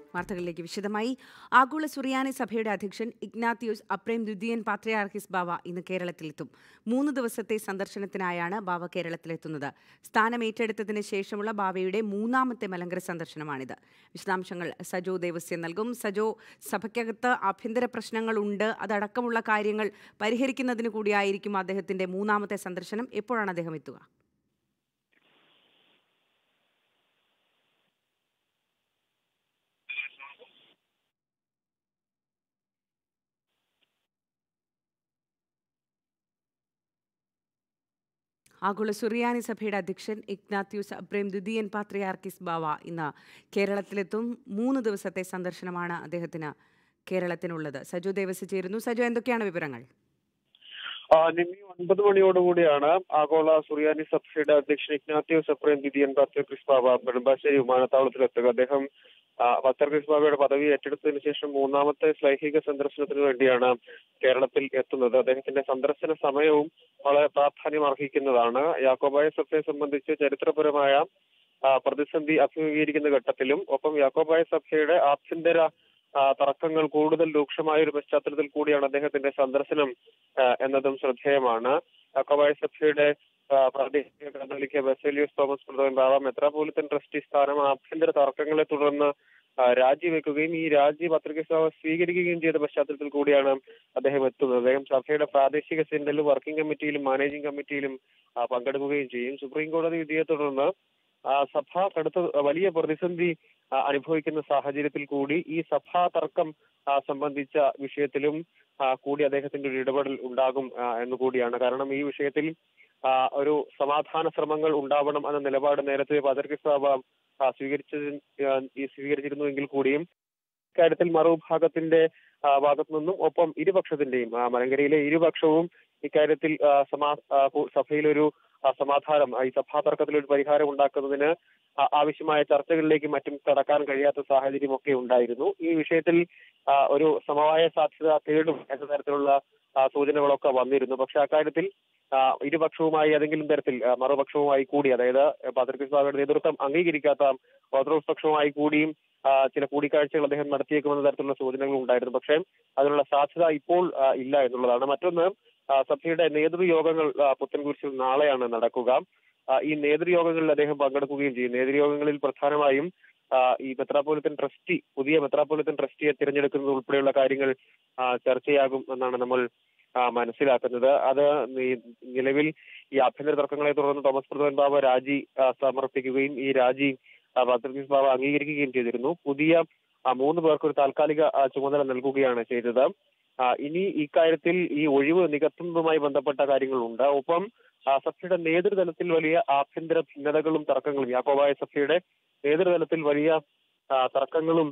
വാർത്തകളിലേക്ക് വിശദമായി ആഗോള സുറിയാനി സഭയുടെ അധ്യക്ഷൻ ഇഗ്നാത്തിയോസ് അപ്രേം ദ്വിതീയൻ പാത്രിയാർക്കിസ് ബാവ ഇന്ന് കേരളത്തിലെത്തും മൂന്ന് ദിവസത്തെ സന്ദർശനത്തിനായാണ് ബാവ കേരളത്തിലെത്തുന്നത് സ്ഥാനം ഏറ്റെടുത്തതിന് ശേഷമുള്ള ബാവയുടെ മൂന്നാമത്തെ മലങ്കര സന്ദർശനമാണിത് വിശദാംശങ്ങൾ സജോ ദേവസ്യം നൽകും സജോ സഭയ്ക്കകത്ത് ആഭ്യന്തര പ്രശ്നങ്ങളുണ്ട് അതടക്കമുള്ള കാര്യങ്ങൾ പരിഹരിക്കുന്നതിന് കൂടിയായിരിക്കും അദ്ദേഹത്തിന്റെ മൂന്നാമത്തെ സന്ദർശനം എപ്പോഴാണ് അദ്ദേഹം എത്തുക ആഗോള സുറിയാനി സഭയുടെ അധ്യക്ഷൻ ഇഗ്നാത്യൂസ് അബ്രേം ദ്വിതീയൻ പാത്രിയാർക്കിസ് ബാവ ഇന്ന് കേരളത്തിലെത്തും മൂന്ന് ദിവസത്തെ സന്ദർശനമാണ് അദ്ദേഹത്തിന് കേരളത്തിനുള്ളത് സജു ദേവസ് ചേരുന്നു സജു എന്തൊക്കെയാണ് വിവരങ്ങൾ നിമ്മി ഒൻപത് മണിയോടുകൂടിയാണ് ആഗോള സുറിയാനി സഭയുടെ അധ്യക്ഷൻ ഇഗ്നാത്യോസ് അപ്രേം ദിദിയൻ പാസ്റ്റർ ക്രിസ്ബാബ നെടുമ്പാശ്ശേരി വിമാനത്താവളത്തിലെത്തുക അദ്ദേഹം പത്തർ ക്രിസ്ബാബയുടെ പദവി ഏറ്റെടുത്തതിന് ശേഷം മൂന്നാമത്തെ ശ്ലൈഹിക സന്ദർശനത്തിന് വേണ്ടിയാണ് കേരളത്തിൽ എത്തുന്നത് അദ്ദേഹത്തിന്റെ സന്ദർശന സമയവും വളരെ പ്രാധാന്യം അർഹിക്കുന്നതാണ് യാക്കോബായ സഭയെ സംബന്ധിച്ച് ചരിത്രപരമായ പ്രതിസന്ധി അഭിമുഖീകരിക്കുന്ന ഘട്ടത്തിലും ഒപ്പം യാക്കോബായ സഭയുടെ ആഭ്യന്തര തർക്കങ്ങൾ കൂടുതൽ രൂക്ഷമായ ഒരു പശ്ചാത്തലത്തിൽ കൂടിയാണ് അദ്ദേഹത്തിന്റെ സന്ദർശനം എന്നതും ശ്രദ്ധേയമാണ് യാക്കോബായ സഭയുടെ പ്രാദേശിക കത്തോലിക്ക ബസേലിയോസ് തോമസ് പ്രഥമൻ ബാബ മെത്രാപോലിത്തൻ ട്രസ്റ്റി സ്ഥാനം ആഭ്യന്തര തർക്കങ്ങളെ തുടർന്ന് രാജിവെക്കുകയും ഈ രാജി പത്രിക സ്വീകരിക്കുകയും ചെയ്ത പശ്ചാത്തലത്തിൽ കൂടിയാണ് അദ്ദേഹം എത്തുന്നത് അദ്ദേഹം സഭയുടെ പ്രാദേശിക സെന്ററിലും വർക്കിംഗ് കമ്മിറ്റിയിലും മാനേജിംഗ് കമ്മിറ്റിയിലും പങ്കെടുക്കുകയും ചെയ്യും സുപ്രീം കോടതി വിധിയെ തുടർന്ന് സഭ കടുത്ത വലിയ പ്രതിസന്ധി അനുഭവിക്കുന്ന സാഹചര്യത്തിൽ കൂടി ഈ സഭാ തർക്കം സംബന്ധിച്ച വിഷയത്തിലും കൂടി അദ്ദേഹത്തിന്റെ ഒരു ഇടപെടൽ ഉണ്ടാകും എന്നുകൂടിയാണ് കാരണം ഈ വിഷയത്തിൽ ഒരു സമാധാന ശ്രമങ്ങൾ ഉണ്ടാവണം എന്ന നിലപാട് നേരത്തെ പതർക്കി സഭ സ്വീകരിച്ചത് സ്വീകരിച്ചിരുന്നുവെങ്കിൽ കൂടിയും ഇക്കാര്യത്തിൽ മറുഭാഗത്തിന്റെ ഭാഗത്തു നിന്നും ഒപ്പം ഇരുപക്ഷത്തിന്റെയും മലങ്കരയിലെ ഇരുപക്ഷവും ഇക്കാര്യത്തിൽ സമാ സഭയിലൊരു സമാധാനം ഈ സഭാ തർക്കത്തിൽ ഒരു പരിഹാരം ഉണ്ടാക്കുന്നതിന് ആവശ്യമായ ചർച്ചകളിലേക്ക് മറ്റും കടക്കാൻ കഴിയാത്ത സാഹചര്യം ഒക്കെ ഉണ്ടായിരുന്നു ഈ വിഷയത്തിൽ ഒരു സമവായ സാധ്യത തേടും എന്ന തരത്തിലുള്ള സൂചനകളൊക്കെ വന്നിരുന്നു പക്ഷെ അക്കാര്യത്തിൽ ഇരുപക്ഷവുമായി ഏതെങ്കിലും തരത്തിൽ മറുപക്ഷവുമായി കൂടി അതായത് പത്രികസ്വാമിയുടെ നേതൃത്വം അംഗീകരിക്കാത്ത ഓർത്തഡോക്സ് പക്ഷവുമായി കൂടിയും ചില കൂടിക്കാഴ്ചകൾ അദ്ദേഹം നടത്തിയേക്കുമെന്ന തരത്തിലുള്ള സൂചനകൾ ഉണ്ടായിരുന്നു പക്ഷേ അതിനുള്ള സാധ്യത ഇപ്പോൾ ഇല്ല എന്നുള്ളതാണ് മറ്റൊന്ന് സഭയുടെ നേതൃയോഗങ്ങൾ പുത്തൻകുരിശിൽ നാളെയാണ് നടക്കുക ഈ നേതൃയോഗങ്ങളിൽ അദ്ദേഹം പങ്കെടുക്കുകയും ചെയ്യും നേതൃയോഗങ്ങളിൽ പ്രധാനമായും ഈ മെത്രാപോലിത്തൻ ട്രസ്റ്റി പുതിയ മെത്രാപോലിത്തൻ ട്രസ്റ്റിയെ തിരഞ്ഞെടുക്കുന്നത് ഉൾപ്പെടെയുള്ള കാര്യങ്ങൾ ചർച്ചയാകും എന്നാണ് നമ്മൾ മനസ്സിലാക്കുന്നത് അത് നിലവിൽ ഈ ആഭ്യന്തര തർക്കങ്ങളെ തുടർന്ന് തോമസ് പ്രധാൻ ബാബ രാജി സമർപ്പിക്കുകയും ഈ രാജി പത്രികീസ് ബാബ അംഗീകരിക്കുകയും ചെയ്തിരുന്നു പുതിയ മൂന്ന് പേർക്ക് ഒരു താൽക്കാലിക ചുമതല നൽകുകയാണ് ചെയ്തത് ഇനി ഇക്കാര്യത്തിൽ ഈ ഒഴിവ് നികത്തുന്നതുമായി ബന്ധപ്പെട്ട കാര്യങ്ങളുണ്ട് ഒപ്പം സഭയുടെ നേതൃതലത്തിൽ വലിയ ആഭ്യന്തര ഭിന്നതകളും തർക്കങ്ങളും യാക്കോബായ സഭയുടെ നേതൃതലത്തിൽ വലിയ തർക്കങ്ങളും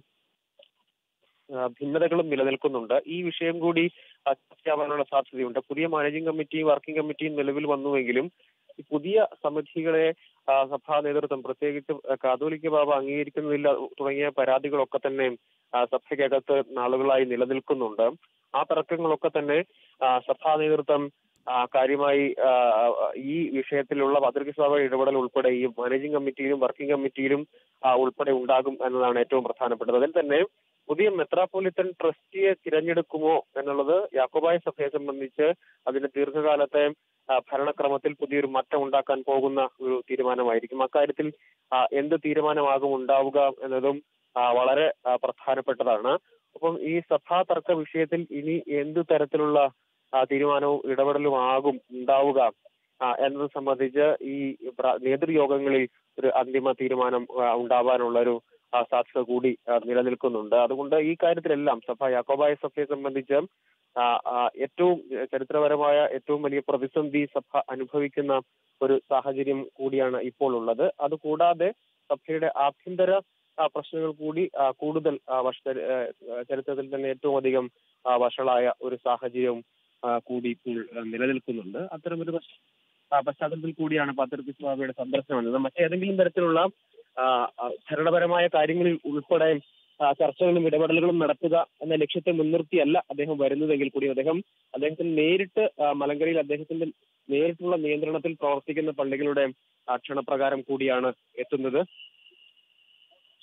ഭിന്നതകളും നിലനിൽക്കുന്നുണ്ട് ഈ വിഷയം കൂടി ചർച്ചയാവാനുള്ള സാധ്യതയുണ്ട് പുതിയ മാനേജിംഗ് കമ്മിറ്റിയും വർക്കിംഗ് കമ്മിറ്റിയും നിലവിൽ വന്നുവെങ്കിലും ഈ പുതിയ സമിതികളെ സഭാ നേതൃത്വം പ്രത്യേകിച്ച് കാതോലിക്ക ബാബ അംഗീകരിക്കുന്നില്ല തുടങ്ങിയ പരാതികളൊക്കെ തന്നെ സഭയ്ക്കകത്ത് നാളുകളായി നിലനിൽക്കുന്നുണ്ട് ആ തർക്കങ്ങളൊക്കെ തന്നെ സഭാ നേതൃത്വം കാര്യമായി ഈ വിഷയത്തിലുള്ള പത്രികസ്വാഭ ഇടപെടൽ ഉൾപ്പെടെ ഈ മാനേജിംഗ് കമ്മിറ്റിയിലും വർക്കിംഗ് കമ്മിറ്റിയിലും ഉൾപ്പെടെ ഉണ്ടാകും എന്നതാണ് ഏറ്റവും പ്രധാനപ്പെട്ടത് അതിൽ തന്നെ പുതിയ മെത്രാപ്പൊലിത്തൻ ട്രസ്റ്റിയെ തിരഞ്ഞെടുക്കുമോ എന്നുള്ളത് യാക്കോബായ സഭയെ സംബന്ധിച്ച് അതിന്റെ ദീർഘകാലത്തെ ഭരണക്രമത്തിൽ പുതിയൊരു മാറ്റം ഉണ്ടാക്കാൻ പോകുന്ന ഒരു തീരുമാനമായിരിക്കും അക്കാര്യത്തിൽ എന്ത് തീരുമാനമാകും ഉണ്ടാവുക എന്നതും വളരെ പ്രധാനപ്പെട്ടതാണ് അപ്പം ഈ സഭാ തർക്ക വിഷയത്തിൽ ഇനി എന്ത് തരത്തിലുള്ള തീരുമാനവും ഇടപെടലും ആകും ഉണ്ടാവുക എന്നത് സംബന്ധിച്ച് ഈ നേതൃയോഗങ്ങളിൽ ഒരു അന്തിമ തീരുമാനം ഉണ്ടാവാനുള്ള ഒരു സാധ്യത കൂടി നിലനിൽക്കുന്നുണ്ട് അതുകൊണ്ട് ഈ കാര്യത്തിലെല്ലാം സഭ യാക്കോബായ സഭയെ സംബന്ധിച്ച് ഏറ്റവും ചരിത്രപരമായ ഏറ്റവും വലിയ പ്രതിസന്ധി സഭ അനുഭവിക്കുന്ന ഒരു സാഹചര്യം കൂടിയാണ് ഇപ്പോൾ ഉള്ളത് അതുകൂടാതെ സഭയുടെ ആഭ്യന്തര പ്രശ്നങ്ങൾ കൂടി കൂടുതൽ വഷ ചരിത്രത്തിൽ തന്നെ ഏറ്റവും അധികം വഷളായ ഒരു സാഹചര്യവും കൂടി ഇപ്പോൾ നിലനിൽക്കുന്നുണ്ട് അത്തരമൊരു പശ്ചാത്തലത്തിൽ കൂടിയാണ് പത്രത്തി സ്വാമിയുടെ സന്ദർശനം എന്നത് മറ്റേതെങ്കിലും തരത്തിലുള്ള ഭരണപരമായ കാര്യങ്ങളിൽ ഉൾപ്പെടെ ചർച്ചകളും ഇടപെടലുകളും നടത്തുക എന്ന ലക്ഷ്യത്തെ മുൻനിർത്തിയല്ല അദ്ദേഹം വരുന്നതെങ്കിൽ കൂടി അദ്ദേഹം അദ്ദേഹത്തിന് നേരിട്ട് മലങ്കരയിൽ അദ്ദേഹത്തിന്റെ നേരിട്ടുള്ള നിയന്ത്രണത്തിൽ പ്രവർത്തിക്കുന്ന പള്ളികളുടെ ക്ഷണപ്രകാരം കൂടിയാണ് എത്തുന്നത്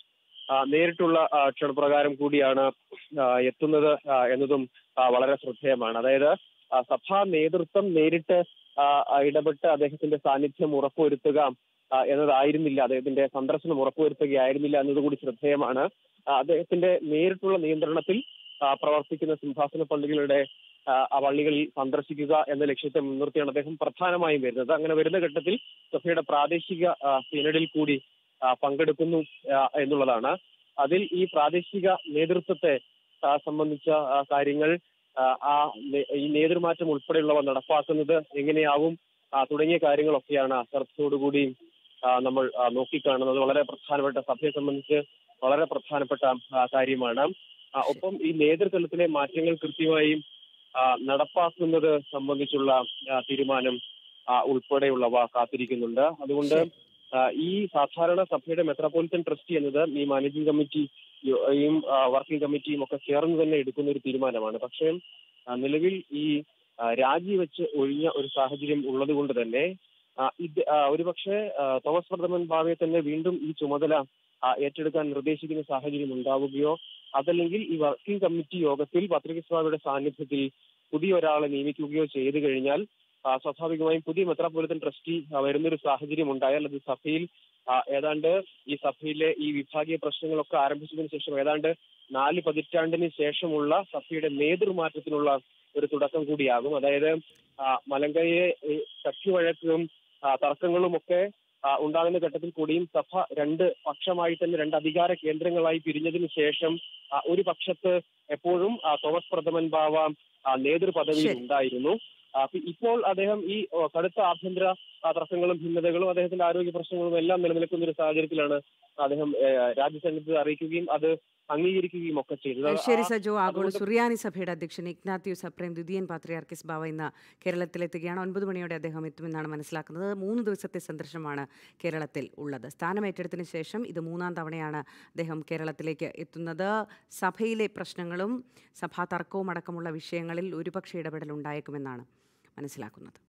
ആ, നേരിട്ടുള്ള ആ, ക്ഷണപ്രകാരം കൂടിയാണ് ആ, എത്തുന്നത് ആ, എന്നതും ആ, വളരെ ശ്രദ്ധേയമാണ് അതായത് ആ, സഭാ നേതൃത്വം നേരിട്ട് ആ, ആ, ഇടപെട്ട് അദ്ദേഹത്തിന്റെ സാന്നിധ്യം ഉറപ്പുവരുത്തുക ആ, എന്നതായിരുന്നില്ല അദ്ദേഹത്തിന്റെ സന്ദർശനം ഉറപ്പുവരുത്തുകയായിരുന്നില്ല എന്നതുകൂടി ശ്രദ്ധേയമാണ് ആ, അദ്ദേഹത്തിന്റെ നേരിട്ടുള്ള നിയന്ത്രണത്തിൽ ആ, പ്രവർത്തിക്കുന്ന സിംഹാസന പള്ളികളുടെ ആ, ആ പള്ളികളിൽ സന്ദർശിക്കുക എന്ന ലക്ഷ്യത്തെ മുൻനിർത്തിയാണ് അദ്ദേഹം പ്രധാനമായും വരുന്നത് അങ്ങനെ വരുന്ന ഘട്ടത്തിൽ സഭയുടെ പ്രാദേശിക ആ, സിനഡിൽ കൂടി ആ, പങ്കെടുക്കുന്നു ആ, എന്നുള്ളതാണ് അതിൽ ഈ പ്രാദേശിക നേതൃത്വത്തെ ആ, സംബന്ധിച്ച ആ, കാര്യങ്ങൾ ആ, ആ നേ- ഈ നേതൃമാറ്റം ഉൾപ്പെടെയുള്ളവ നടപ്പാക്കുന്നത് എങ്ങനെയാവും ആ, തുടങ്ങിയ കാര്യങ്ങളൊക്കെയാണ് അശ്രദ്ധയോടുകൂടി ആ, നമ്മൾ ആ, നോക്കിക്കാണുന്നത് വളരെ പ്രധാനപ്പെട്ട സഭയെ സംബന്ധിച്ച് വളരെ പ്രധാനപ്പെട്ട ആ, കാര്യമാണ് ആ, ഒപ്പം ഈ നേതൃതലത്തിലെ മാറ്റങ്ങൾ കൃത്യമായും ആ, നടപ്പാക്കുന്നത് സംബന്ധിച്ചുള്ള ആ, തീരുമാനം ആ, ഉൾപ്പെടെയുള്ളവ കാത്തിരിക്കുന്നുണ്ട് അതുകൊണ്ട് ആ, ഈ സാധാരണ സഭയുടെ മെത്രാപോലിറ്റൻ ട്രസ്റ്റി എന്നത് ഈ മാനേജിംഗ് കമ്മിറ്റിയും വർക്കിംഗ് കമ്മിറ്റിയും ഒക്കെ ചേർന്ന് തന്നെ എടുക്കുന്ന ഒരു തീരുമാനമാണ് പക്ഷേ ആ, നിലവിൽ ഈ ആ, രാജിവെച്ച് ഒഴിഞ്ഞ ഒരു സാഹചര്യം ഉള്ളത് കൊണ്ട് തന്നെ ആ, ഇത് ആ, ഒരുപക്ഷെ ആ, തോമസ് വർദ്ധമൻ ഭാവയെ തന്നെ വീണ്ടും ഈ ചുമതല ആ, ഏറ്റെടുക്കാൻ നിർദ്ദേശിക്കുന്ന സാഹചര്യം ഉണ്ടാവുകയോ അതല്ലെങ്കിൽ ഈ വർക്കിംഗ് കമ്മിറ്റി യോഗത്തിൽ പത്രികസ്വാമിയുടെ സാന്നിധ്യത്തിൽ പുതിയ ഒരാളെ നിയമിക്കുകയോ ചെയ്തു കഴിഞ്ഞാൽ ആ, സ്വാഭാവികമായും പുതിയ മെത്രാപോലിത്തൻ ട്രസ്റ്റി ആ, വരുന്നൊരു സാഹചര്യം ഉണ്ടായാൽ അത് സഭയിൽ ആ, ഏതാണ്ട് ഈ സഭയിലെ ഈ വിഭാഗീയ പ്രശ്നങ്ങളൊക്കെ ആരംഭിച്ചതിന് ശേഷം ഏതാണ്ട് നാല് പതിറ്റാണ്ടിന് ശേഷമുള്ള സഭയുടെ നേതൃമാറ്റത്തിനുള്ള ഒരു തുടക്കം കൂടിയാകും അതായത് ആ, മലങ്കയെ ഈ സഖ്യവഴക്കും ആ, തർക്കങ്ങളും ഒക്കെ ആ, ഉണ്ടാകുന്ന ഘട്ടത്തിൽ കൂടിയും സഭ രണ്ട് പക്ഷമായി തന്നെ രണ്ട് അധികാര കേന്ദ്രങ്ങളായി പിരിഞ്ഞതിന് ശേഷം ആ, ഒരു പക്ഷത്ത് എപ്പോഴും ആ, തോമസ് പ്രഥമൻ ബാവ ആ, നേതൃപദവിയിൽ ശരി. ഉണ്ടായിരുന്നു ആ, പി- ഇപ്പോൾ അദ്ദേഹം ഈ ഓ, കടുത്ത ആഭ്യന്തര ആ, തർക്കങ്ങളും ഭിന്നതകളും അദ്ദേഹത്തിന്റെ ആരോഗ്യ പ്രശ്നങ്ങളും എല്ലാം നിലനിൽക്കുന്ന ഒരു സാഹചര്യത്തിലാണ് അദ്ദേഹം ഏഹ്, രാജ്യസംഘത്തെ അറിയിക്കുകയും അത് അംഗീകരിക്കുകയും ഒക്കെ ചെയ്തത് ശരി ആ- സജോ ആഗോള അതുകൊണ്ട് സുറിയാനി സഭയുടെ അധ്യക്ഷൻ ഇഗ്നാത്യൂസ് അപ്രേം ദ്വിതീയൻ പാത്രിയാർക്കിസ് ബാവ ഇന്ന് കേരളത്തിലെത്തുകയാണ് ഒൻപത് മണിയോടെ അദ്ദേഹം എത്തുമെന്നാണ് മനസ്സിലാക്കുന്നത് മൂന്ന് ദിവസത്തെ സന്ദർശനമാണ് കേരളത്തിൽ ഉള്ളത് സ്ഥാനമേറ്റെടുത്തതിന് ശേഷം ഇത് മൂന്നാം തവണയാണ് അദ്ദേഹം കേരളത്തിലേക്ക് എത്തുന്നത് സഭയിലെ പ്രശ്നങ്ങളും സഭാ തർക്കവും അടക്കമുള്ള വിഷയങ്ങളിൽ ഒരുപക്ഷെ ഇടപെടൽ ഉണ്ടായേക്കുമെന്നാണ് മനസ്സിലാക്കുന്നത്